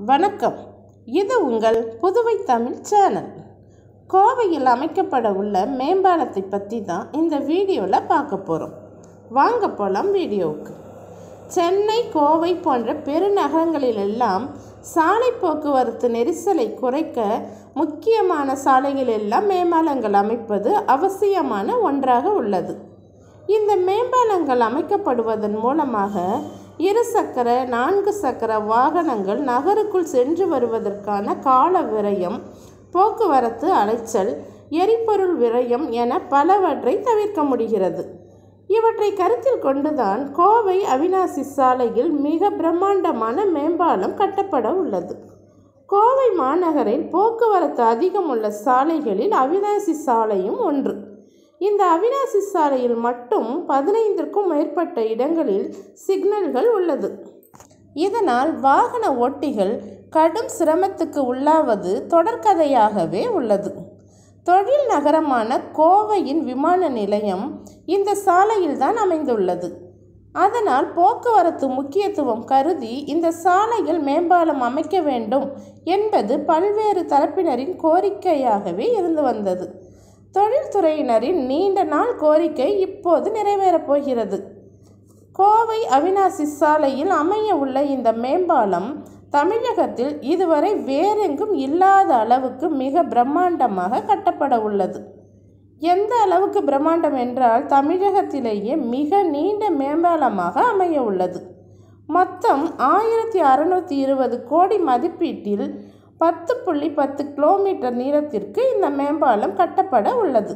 வணக்கம் இது உங்கள் புதுவை தமிழ் சேனல் கோவையில் அமைக்கப்பட உள்ள மேம்பாலத்தை பற்றி தான் இந்த வீடியோவில் பார்க்க போகிறோம் வாங்க போகலாம் வீடியோவுக்கு சென்னை கோவை போன்ற பெருநகரங்களிலெல்லாம் சாலை போக்குவரத்து நெரிசலை குறைக்க முக்கியமான சாலைகளெல்லாம் மேம்பாலங்கள் அமைப்பது அவசியமான ஒன்றாக உள்ளது இந்த மேம்பாலங்கள் அமைக்கப்படுவதன் மூலமாக இருசக்கர நான்கு சக்கர வாகனங்கள் நகருக்குள் சென்று வருவதற்கான கால விரயம் போக்குவரத்து அலைச்சல் எரிபொருள் விரயம் என பலவற்றை தவிர்க்க முடிகிறது இவற்றை கருத்தில் கொண்டுதான் கோவை அவினாசி சாலையில் மிக பிரம்மாண்டமான மேம்பாலம் கட்டப்பட உள்ளது கோவை மாநகரில் போக்குவரத்து அதிகம் உள்ள சாலைகளில் அவினாசி சாலையும் ஒன்று இந்த அவினாசி சாலையில் மட்டும் பதினைந்திற்கும் மேற்பட்ட இடங்களில் சிக்னல்கள் உள்ளது இதனால் வாகன ஓட்டிகள் கடும் சிரமத்துக்கு உள்ளாவது தொடர்கதையாகவே உள்ளது தொழில் நகரமான கோவையின் விமான நிலையம் இந்த சாலையில்தான் அமைந்துள்ளது அதனால் போக்குவரத்து முக்கியத்துவம் கருதி இந்த சாலையில் மேம்பாலம் அமைக்க வேண்டும் என்பது பல்வேறு தரப்பினரின் கோரிக்கையாகவே இருந்து வந்தது தொழில்துறையினரின் நீண்ட நாள் கோரிக்கை இப்போது நிறைவேறப் போகிறது கோவை அவினாசி சாலையில் அமைய உள்ள இந்த மேம்பாலம் தமிழகத்தில் இதுவரை வேறெங்கும் இல்லாத அளவுக்கு மிக பிரம்மாண்டமாக கட்டப்பட உள்ளது எந்த அளவுக்கு பிரம்மாண்டம் என்றால் தமிழகத்திலேயே மிக நீண்ட மேம்பாலமாக அமைய உள்ளது மொத்தம் ஆயிரத்தி அறுநூற்றி இருபது கோடி மதிப்பீட்டில் பத்து புள்ளி பத்து கிலோமீட்டர் நீளத்திற்கு இந்த மேம்பாலம் கட்டப்பட உள்ளது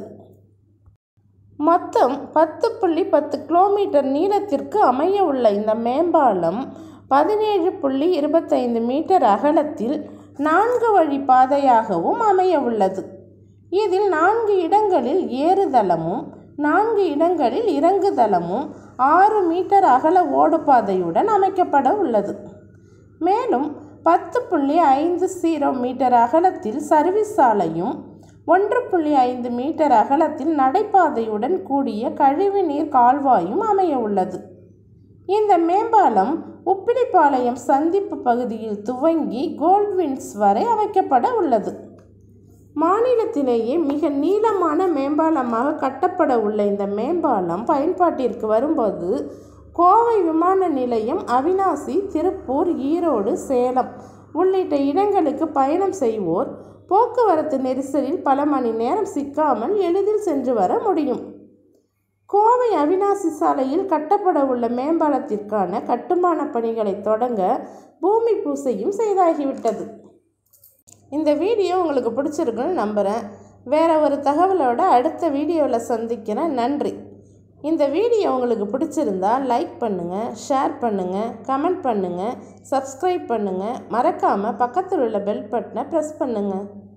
மொத்தம் பத்து புள்ளி பத்து கிலோமீட்டர் நீளத்திற்கு அமைய உள்ள இந்த மேம்பாலம் பதினேழு புள்ளி இருபத்தைந்து மீட்டர் அகலத்தில் நான்கு வழி பாதையாகவும் அமைய உள்ளது இதில் நான்கு இடங்களில் ஏறுதளமும் நான்கு இடங்களில் இறங்குதளமும் ஆறு மீட்டர் அகல ஓடுபாதையுடன் அமைக்கப்பட உள்ளது மேலும் பத்து புள்ளி ஐந்து ஜீரோ மீட்டர் அகலத்தில் சர்வீஸ் சாலையும் ஒன்று புள்ளி ஐந்து மீட்டர் அகலத்தில் நடைபாதையுடன் கூடிய கழிவுநீர் கால்வாயும் அமைய உள்ளது இந்த மேம்பாலம் உப்பிலிப்பாளையம் சந்திப்பு பகுதியில் துவங்கி கோல்ட்வின்ஸ் வரை அமைக்கப்பட உள்ளது மாநிலத்திலேயே மிக நீளமான மேம்பாலமாக கட்டப்பட உள்ள இந்த மேம்பாலம் பயன்பாட்டிற்கு வரும்போது கோவை விமான நிலையம் அவினாசி திருப்பூர் ஈரோடு சேலம் உள்ளிட்ட இடங்களுக்கு பயணம் செய்வோர் போக்குவரத்து நெரிசலில் பல மணி நேரம் சிக்காமல் எளிதில் சென்று வர முடியும் கோவை அவினாசி சாலையில் கட்டப்பட உள்ள மேம்பாலத்திற்கான கட்டுமான பணிகளை தொடங்க பூமி பூசையும் செய்தாகிவிட்டது இந்த வீடியோ உங்களுக்கு பிடிச்சிருக்குன்னு நம்புகிறேன் வேற ஒரு தகவலோட அடுத்த வீடியோவில் சந்திக்கிறேன் நன்றி இந்த வீடியோ உங்களுக்கு பிடிச்சிருந்தா லைக் பண்ணுங்கள் ஷேர் பண்ணுங்கள் கமெண்ட் பண்ணுங்கள் சப்ஸ்கிரைப் பண்ணுங்கள் மறக்காமல் பக்கத்தில் உள்ள பெல் பட்டனை ப்ரெஸ் பண்ணுங்கள்